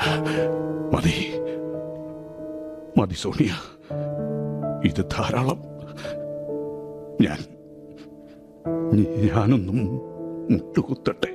മതി മതി സോണിയ ഇത് ധാരാളം ഞാൻ ഞാനൊന്നും മുട്ടുകുത്തട്ടെ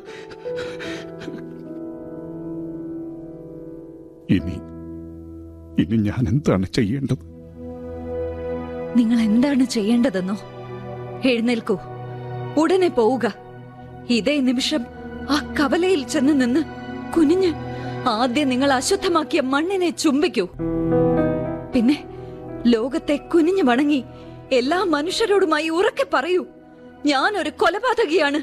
ഇനി ഇനി ഞാൻ എന്താണ് ചെയ്യേണ്ടത് നിങ്ങൾ എന്താണ് ചെയ്യേണ്ടതെന്നോ എഴുന്നേൽക്കൂ ഉടനെ പോവുക ഇതേ നിമിഷം ആ കവലയിൽ ചെന്ന് നിന്ന് കുനിഞ്ഞ് ആദ്യം നിങ്ങൾ അശുദ്ധമാക്കിയ മണ്ണിനെ ചുംബിക്കൂ പിന്നെ ലോകത്തെ കുനിഞ്ഞു വണങ്ങി എല്ലാ മനുഷ്യരോടുമായി ഉറക്കെ പറയൂ ഞാൻ ഒരു കൊലപാതകിയാണ്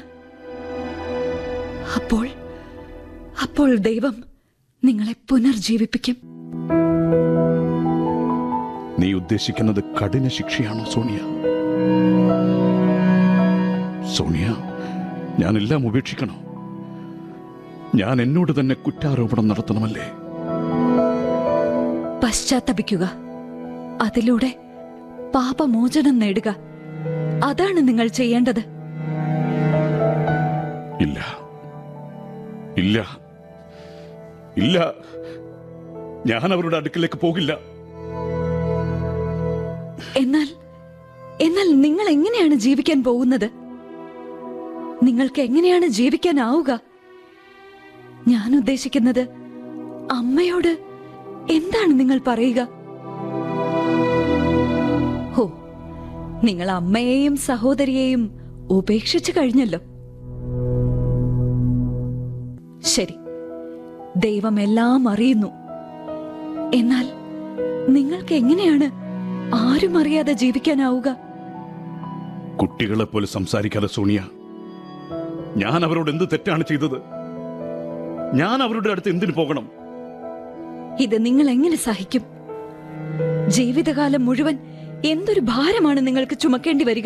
അപ്പോൾ അപ്പോൾ ദൈവം നിങ്ങളെ പുനർജീവിപ്പിക്കും നീ ഉദ്ദേശിക്കുന്നത് കഠിന ശിക്ഷയാണോ സോണിയ സോണിയ ഞാനെല്ലാം ഉപേക്ഷിക്കണോ ഞാൻ എന്നോട് തന്നെ കുറ്റാരോപണം നടത്തണമല്ലേ പശ്ചാത്തപിക്കുക അതിലൂടെ പാപമോചനം നേടുക അതാണ് നിങ്ങൾ ചെയ്യേണ്ടത് ഇല്ല ഇല്ല ഇല്ല ഞാൻ അവരുടെ അടുക്കിലേക്ക് പോകില്ല എന്നാൽ എന്നാൽ നിങ്ങൾ എങ്ങനെയാണ് ജീവിക്കാൻ പോകുന്നത് നിങ്ങൾക്ക് എങ്ങനെയാണ് ജീവിക്കാനാവുക ഞാൻ ഉദ്ദേശിക്കുന്നത് അമ്മയോട് എന്താണ് നിങ്ങൾ പറയുക ഹോ നിങ്ങൾ അമ്മയെയും സഹോദരിയെയും ഉപേക്ഷിച്ചു കഴിഞ്ഞല്ലോ ശരി ദൈവം എല്ലാം അറിയുന്നു എന്നാൽ നിങ്ങൾക്ക് എങ്ങനെയാണ് ആരും അറിയാതെ ജീവിക്കാനാവുക കുട്ടികളെ പോലെ സംസാരിക്കാതെ സോണിയ ഞാൻ അവരോട് എന്ത് തെറ്റാണ് ചെയ്തത് ഞാൻ അവരുടെ അടുത്ത് എന്തിനു പോകണം ഇത് നിങ്ങൾ എങ്ങനെ സഹിക്കും ജീവിതകാലം മുഴുവൻ എന്തൊരു ഭാരമാണ് നിങ്ങൾക്ക് ചുമക്കേണ്ടി വരിക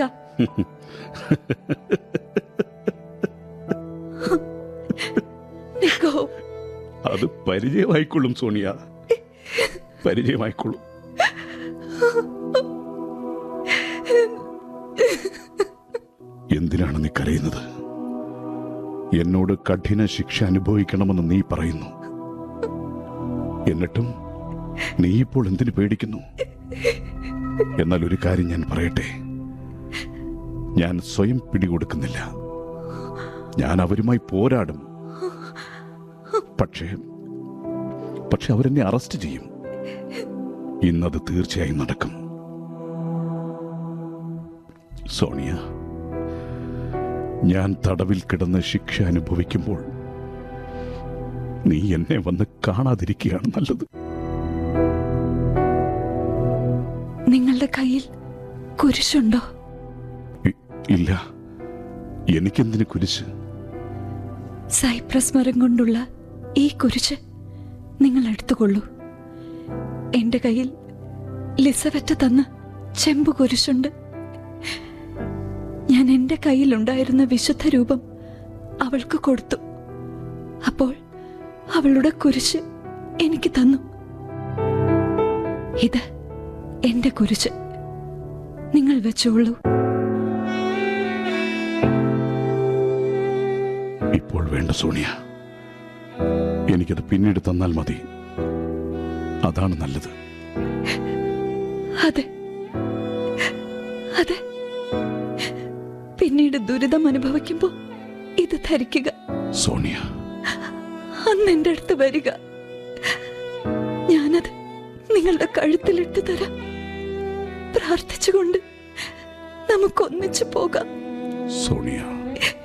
നിക്കോ അത് പരിചയമായിക്കൊള്ളും സോണിയ പരിചയമായിക്കൊള്ളും എന്തിനാണ് നീ കരയുന്നത് എന്നോട് കഠിന ശിക്ഷ അനുഭവിക്കണമെന്ന് നീ പറയുന്നു എന്നിട്ടും നീ ഇപ്പോൾ എന്തിനു പേടിക്കുന്നു എന്നാൽ ഒരു കാര്യം ഞാൻ പറയട്ടെ ഞാൻ സ്വയം പിടികൊടുക്കുന്നില്ല ഞാൻ അവരുമായി പോരാടും പക്ഷേ പക്ഷെ അവരെന്നെ അറസ്റ്റ് ചെയ്യും ഇന്നത് തീർച്ചയായും നടക്കും സോണിയ ഞാൻ തടവിൽ കിടന്ന് ശിക്ഷ അനുഭവിക്കുമ്പോൾ നീ എന്നെ വന്ന് കാണാതിരിക്കുകയാണ് നല്ലത് നിങ്ങളുടെ കയ്യിൽ കുരിശുണ്ടോ ഇ- ഇല്ല എനിക്കെന്തിന് കുരിശ് സൈപ്രസ് മരം കൊണ്ടുള്ള ഈ കുരിശ് നിങ്ങൾ എടുത്തുകൊള്ളൂ എന്റെ കയ്യിൽ ലിസവറ്റ് തന്ന ചെമ്പു കുരിശുണ്ട് ഞാൻ എന്റെ കയ്യിലുണ്ടായിരുന്ന വിശുദ്ധ രൂപം അവൾക്ക് കൊടുത്തു അപ്പോൾ അവളുടെ കുരിശ് എനിക്ക് തന്നു ഇത് എന്റെ കുരിശ് നിങ്ങൾ വെച്ചോളൂ ഇപ്പോൾ വേണ്ട സോണിയ എനിക്കത് പിന്നീട് തന്നാൽ മതി അതാണ് നല്ലത് അതെ അതെ പിന്നീട് ദുരിതം അനുഭവിക്കുമ്പോ ഇത് ധരിക്കുക സോണിയ അന്ന് എന്റെ അടുത്ത് വരിക ഞാനത് നിങ്ങളുടെ കഴുത്തിലിട്ട് തരാം പ്രാർത്ഥിച്ചുകൊണ്ട് നമുക്കൊന്നിച്ചു പോകാം സോണിയ